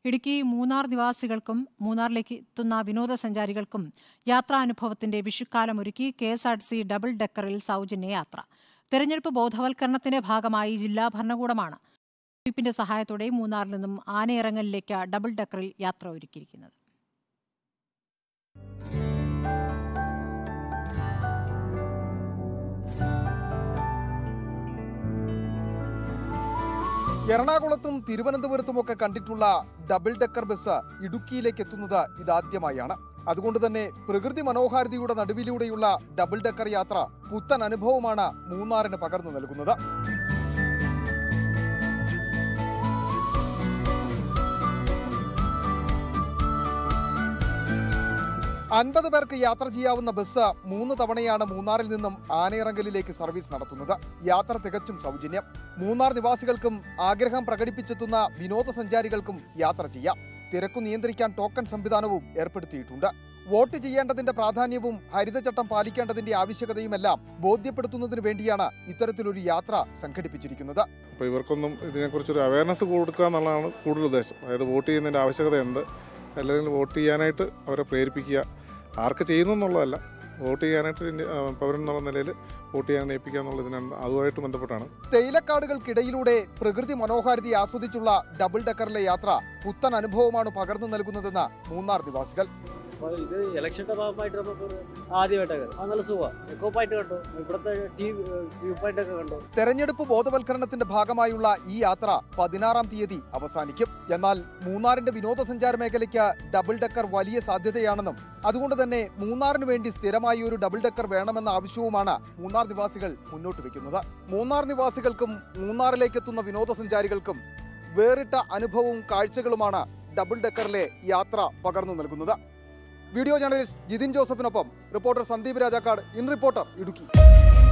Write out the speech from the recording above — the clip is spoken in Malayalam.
ഇടുക്കി മൂന്നാർ നിവാസികൾക്കും മൂന്നാറിലേക്ക് എത്തുന്ന വിനോദസഞ്ചാരികൾക്കും യാത്രാനുഭവത്തിന്റെ വിഷുക്കാലം ഒരുക്കി K S R T C double ഡെക്കറിൽ സൗജന്യ യാത്ര തെരഞ്ഞെടുപ്പ് ബോധവൽക്കരണത്തിന്റെ ഭാഗമായി ജില്ലാ ഭരണകൂടമാണ് ിന്റെ സഹായത്തോടെ മൂന്നാറിൽ നിന്നും ആനയിറങ്ങലിലേക്ക് ഡബിൾ ഡെക്കറിൽ യാത്ര ഒരുക്കിയിരിക്കുന്നത് എറണാകുളത്തും തിരുവനന്തപുരത്തുമൊക്കെ കണ്ടിട്ടുള്ള ഡബിൾ ഡെക്കർ ബസ് ഇടുക്കിയിലേക്ക് എത്തുന്നത് ഇതാദ്യമായാണ് അതുകൊണ്ട് തന്നെ പ്രകൃതി മനോഹാരിതയുടെ നടുവിലൂടെയുള്ള ഡബിൾ ഡെക്കർ യാത്ര പുത്തൻ അനുഭവമാണ് മൂന്നാറിന് പകർന്നു നൽകുന്നത് അൻപത് പേർക്ക് യാത്ര ചെയ്യാവുന്ന ബസ് മൂന്ന് തവണയാണ് മൂന്നാറിൽ നിന്നും ആനയിറങ്കലിലേക്ക് സർവീസ് നടത്തുന്നത് യാത്ര തികച്ചും സൗജന്യം മൂന്നാർ നിവാസികൾക്കും ആഗ്രഹം പ്രകടിപ്പിച്ചെത്തുന്ന വിനോദസഞ്ചാരികൾക്കും യാത്ര ചെയ്യാം തിരക്കു നിയന്ത്രിക്കാൻ ടോക്കൺ സംവിധാനവും ഏർപ്പെടുത്തിയിട്ടുണ്ട് വോട്ട് ചെയ്യേണ്ടതിന്റെ പ്രാധാന്യവും ഹരിതചട്ടം പാലിക്കേണ്ടതിന്റെ ആവശ്യകതയുമെല്ലാം ബോധ്യപ്പെടുത്തുന്നതിന് വേണ്ടിയാണ് ഇത്തരത്തിലൊരു യാത്ര സംഘടിപ്പിച്ചിരിക്കുന്നത് അപ്പോൾ ഇവർക്കൊന്നും ഇതിനെക്കുറിച്ചൊരു അവയർനെസ് കൊടുക്കുക എന്നുള്ളതാണ് കൂടുതൽ ഉദ്ദേശം അതായത് വോട്ട് ചെയ്യുന്നതിൻ്റെ ആവശ്യകത എന്ത് അല്ലെങ്കിൽ വോട്ട് ചെയ്യാനായിട്ട് അവരെ പ്രേരിപ്പിക്കുക ആർക്ക് ചെയ്യുന്നു എന്നുള്ളതല്ല വോട്ട് ചെയ്യാനായിട്ട് ഇന്ത്യ- ആ, പൗരൻ എന്നുള്ള നിലയിൽ വോട്ട് ചെയ്യാൻ ഏൽപ്പിക്കുക എന്നുള്ളതിനാണ് അതുമായിട്ട് ബന്ധപ്പെട്ടാണ് തേയിലക്കാടുകൾക്കിടയിലൂടെ പ്രകൃതി മനോഹാരിത ആസ്വദിച്ചുള്ള ഡബിൾ ഡെക്കറിലെ യാത്ര പുത്തൻ അനുഭവമാണ് പകർന്നു നൽകുന്നതെന്ന് മൂന്നാർ നിവാസികൾ അപ്പോൾ ഇത് ഇലക്ഷൻ്റെ ഭാഗമായിട്ട് നമുക്ക് ആദ്യമായിട്ടൊക്കെ അത് നല്ല സുഖമാണ് എക്കോ പോയിന്റ് കണ്ടു ഇവിടുത്തെ ടി വ്യൂ പോയിന്റ് ഒക്കെ കണ്ടു തെരഞ്ഞെടുപ്പ് ബോധവൽക്കരണത്തിന്റെ ഭാഗമായുള്ള ഈ യാത്ര പതിനാറാം തീയതി അവസാനിക്കും എന്നാൽ മൂന്നാറിന്റെ വിനോദസഞ്ചാര മേഖലയ്ക്ക് ഡബിൾ ഡെക്കർ വലിയ സാധ്യതയാണെന്നും അതുകൊണ്ട് തന്നെ മൂന്നാറിന് വേണ്ടി സ്ഥിരമായി ഒരു ഡബിൾ ഡെക്കർ വേണമെന്ന ആവശ്യവുമാണ് മൂന്നാർ നിവാസികൾ മുന്നോട്ട് വെക്കുന്നത് മൂന്നാർ നിവാസികൾക്കും മൂന്നാറിലേക്ക് എത്തുന്ന വിനോദസഞ്ചാരികൾക്കും വേറിട്ട അനുഭവവും കാഴ്ചകളുമാണ് ഡബിൾ ഡെക്കറിലെ യാത്ര പകർന്നു നൽകുന്നത് വീഡിയോ ജേർണലിസ്റ്റ് ജിതിൻ ജോസഫിനൊപ്പം reporter Sandeep Rajakkad in reporter Idukki